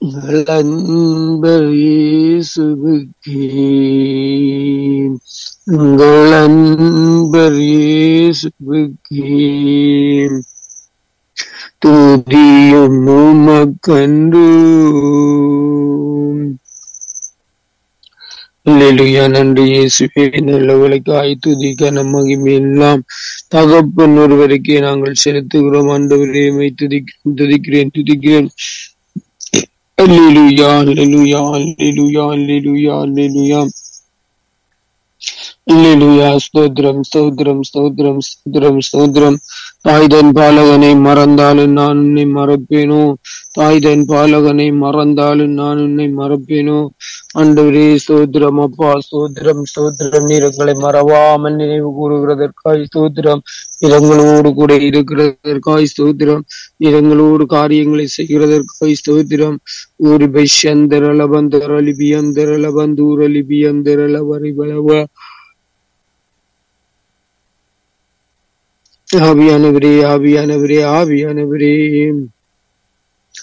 எங்கள் அன்பர் இயேசுவுக்கே எங்கள் அன்பர் இயேசுவுக்கே துதியும் உமக்கன்று அல்லேலூயா நன்றி இயேசுவே நல்லவளுக்காய் துதிக்க நம் மகிமையெல்லாம் தகப்பன் ஒருவருக்கே நாங்கள் செலுத்துகிறோம் ஆண்டவரே மை துதிக்கிறேன் துதிக்கிறேன் துதிக்கிறேன் அல்லேலூயா அல்லேலூயா அல்லேலூயா அல்லேலூயா அல்லேலூயா அல்லேலூயா ஸ்தோத்திரம் ஸ்தோத்திரம் ஸ்தோத்திரம் ஸ்தோத்திரம் ஸ்தோத்திரம் தாய்தன் பாலகனை மறந்தாலும் நான் உன்னை மறப்பேனோ தாய்தன் பாலகனை மறந்தாலும் நான் உன்னை மறப்பேனோ ஆண்டவரே ஸ்தோத்திரம் அப்பா ஸ்தோத்திரம் ஸ்தோத்திரம் நீரங்களை மறவாமல் நினைவு கூறுகிறதற்காய் ஸ்தோத்திரம் இரங்களோடு கூட இருக்கிறதற்காய் ஸ்தோத்திரம் இரங்களோடு காரியங்களை செய்கிறதற்காய் ஸ்தோத்திரம் ஊரி பைஷந்தரல பந்தரலி பியந்தரல பந்தூரலி பியந்தரல வரிபலவ ஆவியானவரே ஆவியானவரே ஆவியானவரே